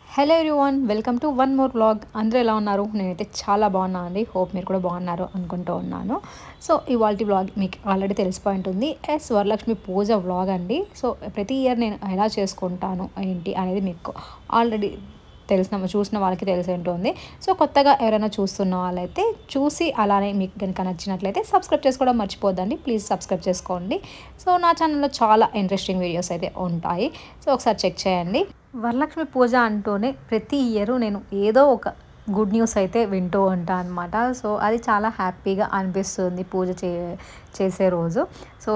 hello everyone welcome to one more vlog అందరూ ఎలా ఉన్నారు నేనైతే చాలా బాగున్నాను అండి హోప్ మీరు కూడా బాగున్నారు అనుకుంటూ ఉన్నాను సో ఇవాళ వ్లాగ్ మీకు ఆల్రెడీ తెలిసిపోయి ఉంటుంది ఎస్ వరలక్ష్మి పూజ వ్లాగ్ అండి సో ప్రతి ఇయర్ నేను ఎలా చేసుకుంటాను ఏంటి అనేది మీకు ఆల్రెడీ తెలిసిన చూసిన వాళ్ళకి తెలిసి ఉంటుంది సో కొత్తగా ఎవరైనా చూస్తున్న వాళ్ళైతే చూసి అలానే మీకు కనుక నచ్చినట్లయితే సబ్స్క్రైబ్ చేసుకోవడం మర్చిపోద్దండి ప్లీజ్ సబ్స్క్రైబ్ చేసుకోండి సో నా ఛానల్లో చాలా ఇంట్రెస్టింగ్ వీడియోస్ అయితే ఉంటాయి సో ఒకసారి చెక్ చేయండి వరలక్ష్మి పూజ అంటూనే ప్రతి ఇయర్ నేను ఏదో ఒక గుడ్ న్యూస్ అయితే వింటూ ఉంటాను అనమాట సో అది చాలా హ్యాపీగా అనిపిస్తుంది పూజ చే చేసే రోజు సో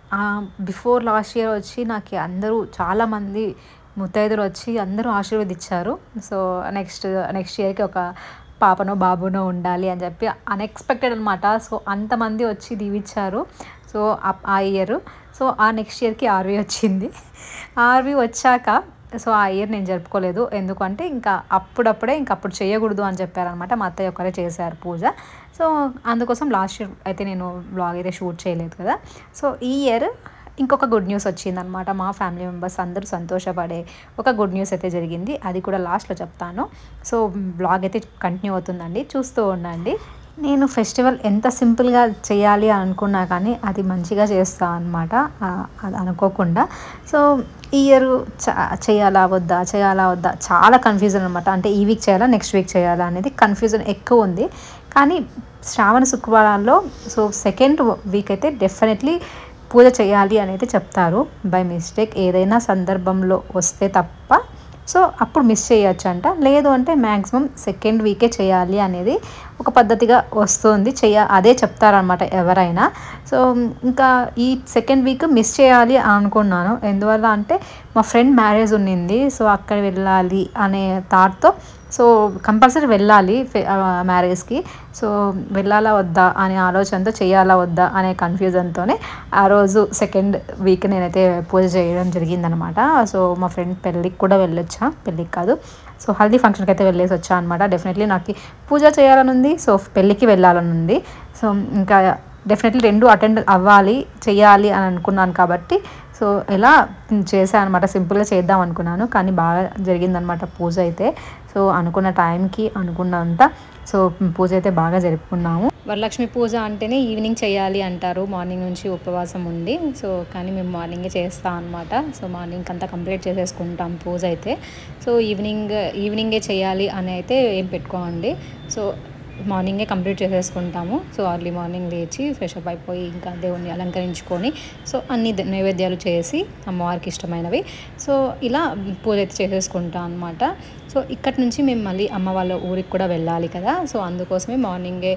బిఫోర్ లాస్ట్ ఇయర్ వచ్చి నాకు అందరూ చాలామంది ముత్తైదులు వచ్చి అందరూ ఆశీర్వదించారు సో నెక్స్ట్ నెక్స్ట్ ఇయర్కి ఒక పాపనో బాబునో ఉండాలి అని చెప్పి అన్ఎక్స్పెక్టెడ్ అనమాట సో అంతమంది వచ్చి దీవిచ్చారు సో ఆ ఇయర్ సో ఆ నెక్స్ట్ ఇయర్కి ఆర్వీ వచ్చింది ఆర్వీ వచ్చాక సో ఆ ఇయర్ నేను జరుపుకోలేదు ఎందుకంటే ఇంకా అప్పుడప్పుడే ఇంకా అప్పుడు చేయకూడదు అని చెప్పారనమాట మా అత్తయ్య ఒక్కరే చేశారు పూజ సో అందుకోసం లాస్ట్ ఇయర్ అయితే నేను బ్లాగ్ అయితే షూట్ చేయలేదు కదా సో ఈ ఇయర్ ఇంకొక గుడ్ న్యూస్ వచ్చిందనమాట మా ఫ్యామిలీ మెంబర్స్ అందరూ సంతోషపడే ఒక గుడ్ న్యూస్ అయితే జరిగింది అది కూడా లాస్ట్లో చెప్తాను సో బ్లాగ్ అయితే కంటిన్యూ అవుతుందండి చూస్తూ ఉండండి నేను ఫెస్టివల్ ఎంత సింపుల్గా చేయాలి అనుకున్నా కానీ అది మంచిగా చేస్తాను అనమాట అది అనుకోకుండా సో ఈ ఇయర్ చేయాలా వద్దా చేయాలా వద్దా చాలా కన్ఫ్యూజన్ అనమాట అంటే ఈ వీక్ చేయాలా నెక్స్ట్ వీక్ చేయాలా అనేది కన్ఫ్యూజన్ ఎక్కువ ఉంది కానీ శ్రావణ శుక్రవారాల్లో సో సెకండ్ వీక్ అయితే డెఫినెట్లీ పూజ చేయాలి అనేది చెప్తారు బై మిస్టేక్ ఏదైనా సందర్భంలో వస్తే తప్ప సో అప్పుడు మిస్ చేయొచ్చు అంట లేదు అంటే మ్యాక్సిమం సెకండ్ వీకే చేయాలి అనేది ఒక పద్ధతిగా వస్తుంది చేయ అదే చెప్తారనమాట ఎవరైనా సో ఇంకా ఈ సెకండ్ వీక్ మిస్ చేయాలి అనుకున్నాను ఎందువల్ల అంటే మా ఫ్రెండ్ మ్యారేజ్ ఉన్నింది సో అక్కడ వెళ్ళాలి అనే థాట్తో సో కంపల్సరీ వెళ్ళాలి మ్యారేజ్కి సో వెళ్ళాలా వద్దా అనే ఆలోచనతో చేయాలా వద్దా అనే కన్ఫ్యూజన్తోనే ఆ రోజు సెకండ్ వీక్ నేనైతే పూజ చేయడం జరిగిందనమాట సో మా ఫ్రెండ్ పెళ్ళికి కూడా వెళ్ళొచ్చా పెళ్ళికి కాదు సో హల్దీ ఫంక్షన్కి అయితే వెళ్ళేసి వచ్చా అనమాట డెఫినెట్లీ నాకు పూజ చేయాలని ఉంది సో పెళ్ళికి వెళ్ళాలని ఉంది సో ఇంకా డెఫినెట్లీ రెండు అటెండ్ అవ్వాలి చేయాలి అని అనుకున్నాను కాబట్టి సో ఎలా చేశాను అనమాట సింపుల్గా చేద్దాం అనుకున్నాను కానీ బాగా జరిగిందనమాట పూజ అయితే సో అనుకున్న టైంకి అనుకున్నంత సో పూజ అయితే బాగా జరుపుకున్నాము వరలక్ష్మి పూజ అంటేనే ఈవినింగ్ చేయాలి అంటారు మార్నింగ్ నుంచి ఉపవాసం ఉండి సో కానీ మేము మార్నింగే చేస్తాం అనమాట సో మార్నింగ్ అంతా కంప్లీట్ చేసేసుకుంటాం పూజ అయితే సో ఈవినింగ్ ఈవినింగే చేయాలి అని అయితే ఏం పెట్టుకోండి సో మార్నింగే కంప్లీట్ చేసేసుకుంటాము సో అర్లీ మార్నింగ్ లేచి ఫ్రెష్ అప్ అయిపోయి ఇంకా దేవుణ్ణి అలంకరించుకొని సో అన్ని నైవేద్యాలు చేసి అమ్మవారికి ఇష్టమైనవి సో ఇలా పూజ అయితే చేసేసుకుంటాం అనమాట సో ఇక్కడి నుంచి మేము మళ్ళీ అమ్మ వాళ్ళ ఊరికి కూడా వెళ్ళాలి కదా సో అందుకోసమే మార్నింగే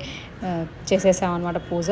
చేసేసాం అనమాట పూజ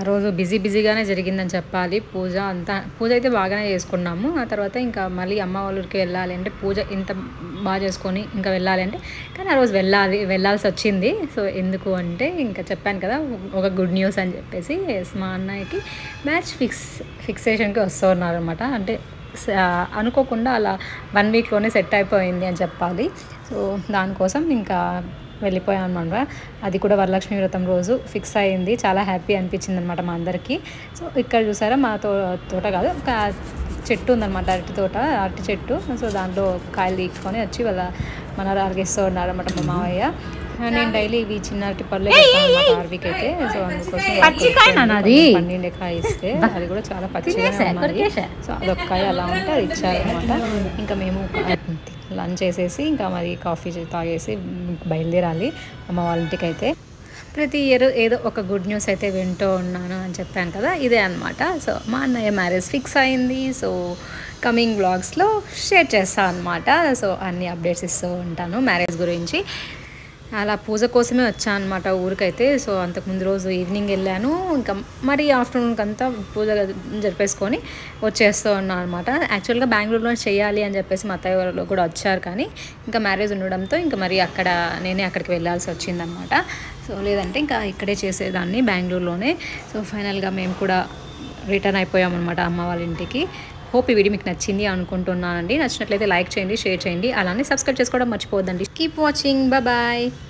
రోజు బిజీ బిజీగానే జరిగిందని చెప్పాలి పూజ అంతా పూజ అయితే బాగానే చేసుకున్నాము ఆ తర్వాత ఇంకా మళ్ళీ అమ్మ వాళ్ళ ఊరికి వెళ్ళాలి అంటే పూజ ఇంత బాగా చేసుకొని ఇంకా వెళ్ళాలి అంటే కానీ ఆ రోజు వెళ్ళాలి వెళ్ళాల్సి వచ్చింది సో ఎందుకు అంటే ఇంకా చెప్పాను కదా ఒక గుడ్ న్యూస్ అని చెప్పేసి yes, మా అన్నయ్యకి మ్యాచ్ ఫిక్స్ ఫిక్సేషన్కి వస్తూ ఉన్నారనమాట అంటే స- అనుకోకుండా అలా వన్ వీక్లోనే సెట్ అయిపోయింది అని చెప్పాలి సో దానికోసం ఇంకా వెళ్ళిపోయాం అనమాట అది కూడా వరలక్ష్మి వ్రతం రోజు ఫిక్స్ అయింది చాలా హ్యాపీ అనిపించింది అనమాట మా అందరికీ సో ఇక్కడ చూసారా మా తో తోట కాదు ఒక చెట్టు ఉందన్నమాట అరటి తోట అరటి చెట్టు సో దాంట్లో కాయలు తీసుకొని వచ్చి వాళ్ళ మన అరిగిస్తూ ఉన్నారు అనమాట మా మావయ్య నేను డైలీ ఇవి చిన్న అరటి పళ్ళు అనమాట ఆర్వీకి అయితే సో అందుకోసం పన్నెండు కాయ ఇస్తే అది కూడా చాలా పచ్చిగా ఉన్నది సో అదొక కాయ అలా ఉంటే అది ఇచ్చారనమాట ఇంకా మేము లంచ్ చేసేసి ఇంకా మరి కాఫీ తాగేసి బయలుదేరాలి అమ్మ వాళ్ళ ఇంటికి అయితే ప్రతి ఇయర్ ఏదో ఒక గుడ్ న్యూస్ అయితే వింటూ ఉన్నాను అని చెప్పాను కదా ఇదే అనమాట సో మా అన్నయ్య మ్యారేజ్ ఫిక్స్ అయింది సో కమింగ్ బ్లాగ్స్లో షేర్ చేస్తాను అనమాట సో అన్ని అప్డేట్స్ ఇస్తూ ఉంటాను మ్యారేజ్ గురించి అలా పూజ కోసమే వచ్చాను అనమాట ఊరికైతే సో అంతకుముందు రోజు ఈవినింగ్ వెళ్ళాను ఇంకా మరి ఆఫ్టర్నూన్కి అంతా పూజ జరిపేసుకొని వచ్చేస్తూ ఉన్నాను అనమాట యాక్చువల్గా బెంగళూరులో చేయాలి అని చెప్పేసి మా అత్తయ్య వాళ్ళు కూడా వచ్చారు కానీ ఇంకా మ్యారేజ్ ఉండడంతో ఇంకా మరి అక్కడ నేనే అక్కడికి వెళ్ళాల్సి వచ్చిందనమాట సో లేదంటే ఇంకా ఇక్కడే చేసేదాన్ని బెంగళూరులోనే సో ఫైనల్గా మేము కూడా రిటర్న్ అయిపోయామన్నమాట అమ్మ వాళ్ళ ఇంటికి హోప్ ఈ వీడియో మీకు నచ్చింది అనుకుంటున్నానండి నచ్చినట్లయితే లైక్ చేయండి షేర్ చేయండి అలానే సబ్స్క్రైబ్ చేసుకోవడం మర్చిపోవద్దండి కీప్ వాచింగ్ బాయ్